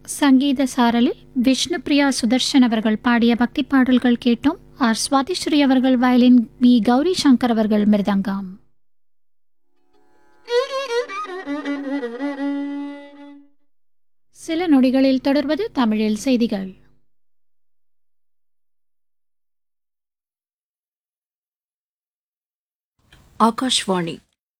சங்கீத சாரலில் விஷ்ணு பிரியா சுதர்ஷன் அவர்கள் பாடிய பக்தி பாடல்கள் கேட்டோம் ஆர் சுவாதிஸ்ரீ அவர்கள் வயலின் வி கௌரி சங்கர் அவர்கள் மிருதங்கம் சில நொடிகளில் தொடர்வது தமிழில் செய்திகள் ஆகாஷ்வாணி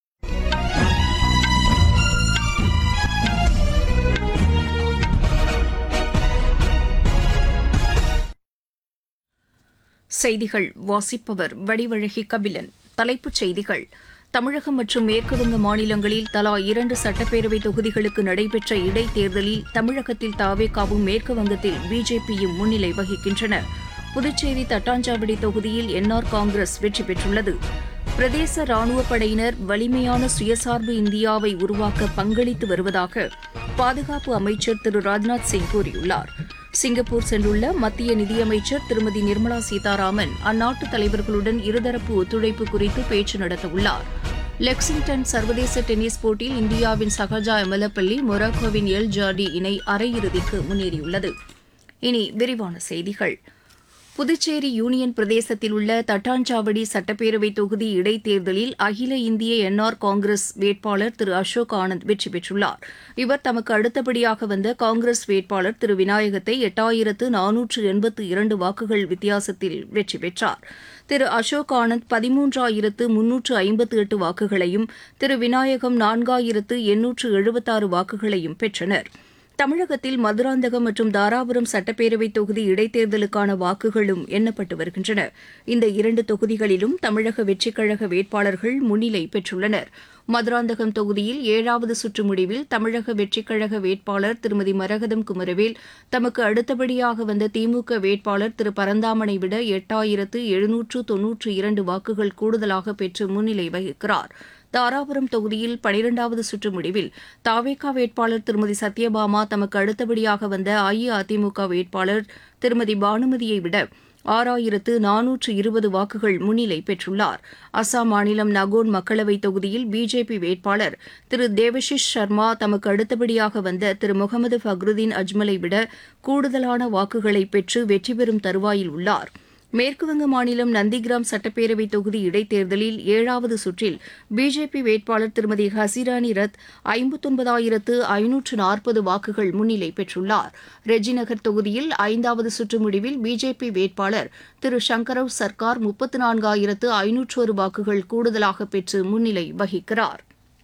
செய்திகள் வாசிப்பவர் வடிவழகி கபிலன் தலைப்புச் செய்திகள் தமிழகம் மற்றும் மேற்குவங்க மாநிலங்களில் தலா இரண்டு சட்டப்பேரவை தொகுதிகளுக்கு நடைபெற்ற இடைத்தேர்தலில் தமிழகத்தில் தாவேகாவும் மேற்கு வங்கத்தில் பிஜேபியும் முன்னிலை வகிக்கின்றன புதுச்சேரி தட்டாஞ்சாவடி தொகுதியில் என்ஆர் காங்கிரஸ் வெற்றி பெற்றுள்ளது பிரதேச ராணுவப் படையினர் வலிமையான சுயசார்பு இந்தியாவை உருவாக்க பங்களித்து வருவதாக பாதுகாப்பு அமைச்சர் திரு ராஜ்நாத் சிங் கூறியுள்ளார் சிங்கப்பூர் சென்றுள்ள மத்திய நிதியமைச்சர் திருமதி நிர்மலா சீதாராமன் அந்நாட்டு தலைவர்களுடன் இருதரப்பு ஒத்துழைப்பு குறித்து பேச்சு நடத்தவுள்ளார் லெக்சிங்டன் சர்வதேச டென்னிஸ் போட்டியில் இந்தியாவின் சகஜா எமலப்பள்ளி மொராக்கோவின் எல் ஜாடி இணை அரையிறுதிக்கு முன்னேறியுள்ளது இனி விரிவான செய்திகள் புதுச்சேரி யூனியன் பிரதேசத்தில் உள்ள தட்டாஞ்சாவடி சட்டப்பேரவை தொகுதி இடைத்தேர்தலில் அகில இந்திய என்ஆர் காங்கிரஸ் வேட்பாளர் திரு அசோக் ஆனந்த் வெற்றி பெற்றுள்ளார் இவர் தமக்கு அடுத்தபடியாக வந்த காங்கிரஸ் வேட்பாளர் திரு விநாயகத்தை எட்டாயிரத்து நானூற்று எண்பத்து இரண்டு வாக்குகள் வித்தியாசத்தில் வெற்றி பெற்றார் திரு அசோக் ஆனந்த் பதிமூன்றாயிரத்து முன்னூற்று ஐம்பத்து எட்டு வாக்குகளையும் திரு விநாயகம் நான்காயிரத்து எண்ணூற்று எழுபத்தாறு வாக்குகளையும் பெற்றனா் தமிழகத்தில் மதுராந்தகம் மற்றும் தாராபுரம் சட்டப்பேரவை தொகுதி இடைத்தேர்தலுக்கான வாக்குகளும் எண்ணப்பட்டு வருகின்றன இந்த இரண்டு தொகுதிகளிலும் தமிழக வெற்றிக் கழக வேட்பாளர்கள் முன்னிலை பெற்றுள்ளனர் மதுராந்தகம் தொகுதியில் ஏழாவது சுற்று முடிவில் தமிழக வெற்றிக் கழக வேட்பாளர் திருமதி மரகதம் குமரவேல் தமக்கு அடுத்தபடியாக வந்த திமுக வேட்பாளர் திரு பரந்தாமனை விட எட்டாயிரத்து எழுநூற்று தொன்னூற்று இரண்டு வாக்குகள் கூடுதலாக பெற்று முன்னிலை வகிக்கிறார் தாராபுரம் தொகுதியில் பனிரெண்டாவது சுற்று முடிவில் தாவேகா வேட்பாளர் திருமதி சத்யபாமா தமக்கு அடுத்தபடியாக வந்த அஇஅதிமுக வேட்பாளர் திருமதி பானுமதியை விட ஆறாயிரத்து நானூற்று இருபது வாக்குகள் முன்னிலை பெற்றுள்ளார் அசாம் மாநிலம் நகோன் மக்களவைத் தொகுதியில் பிஜேபி வேட்பாளர் திரு தேவஷிஷ் சர்மா தமக்கு அடுத்தபடியாக வந்த திரு முகமது ஃபக்ருதீன் அஜ்மலை விட கூடுதலான வாக்குகளை பெற்று வெற்றி பெறும் தருவாயில் உள்ளார் மேற்குவங்க மாநிலம் நந்திகிராம் சட்டப்பேரவை தொகுதி இடைத்தேர்தலில் ஏழாவது சுற்றில் பிஜேபி வேட்பாளர் திருமதி ஹசிராணி ரத் ஐம்பத்தொன்பதாயிரத்து ஐநூற்று நாற்பது வாக்குகள் முன்னிலை பெற்றுள்ளார் ரெஜிநகர் தொகுதியில் ஐந்தாவது சுற்று முடிவில் பிஜேபி வேட்பாளர் திரு சங்கரவ் சர்க்கார் முப்பத்து நான்காயிரத்து ஐநூற்றொரு வாக்குகள் கூடுதலாக பெற்று முன்னிலை வகிக்கிறார்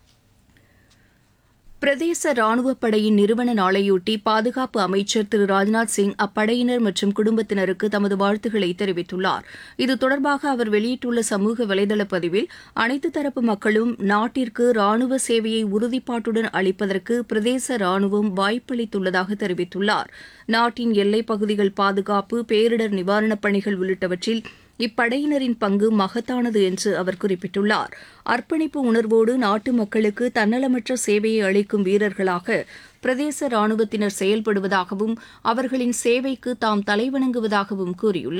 பிரதேச ராணுவப் படையின் நிறுவன நாளையொட்டி பாதுகாப்பு அமைச்சர் திரு ராஜ்நாத் சிங் அப்படையினர் மற்றும் குடும்பத்தினருக்கு தமது வாழ்த்துக்களை தெரிவித்துள்ளார் இது தொடர்பாக அவர் வெளியிட்டுள்ள சமூக வலைதள பதிவில் அனைத்து தரப்பு மக்களும் நாட்டிற்கு ராணுவ சேவையை உறுதிப்பாட்டுடன் அளிப்பதற்கு பிரதேச ராணுவம் வாய்ப்பளித்துள்ளதாக தெரிவித்துள்ளார் நாட்டின் எல்லைப் பகுதிகள் பாதுகாப்பு பேரிடர் நிவாரணப் பணிகள் உள்ளிட்டவற்றில் இப்படையினரின் பங்கு மகத்தானது என்று அவர் குறிப்பிட்டுள்ளார் அர்ப்பணிப்பு உணர்வோடு நாட்டு மக்களுக்கு தன்னலமற்ற சேவையை அளிக்கும் வீரர்களாக பிரதேச ராணுவத்தினர் செயல்படுவதாகவும் அவர்களின் சேவைக்கு தாம் தலைவணங்குவதாகவும் கூறியுள்ளார்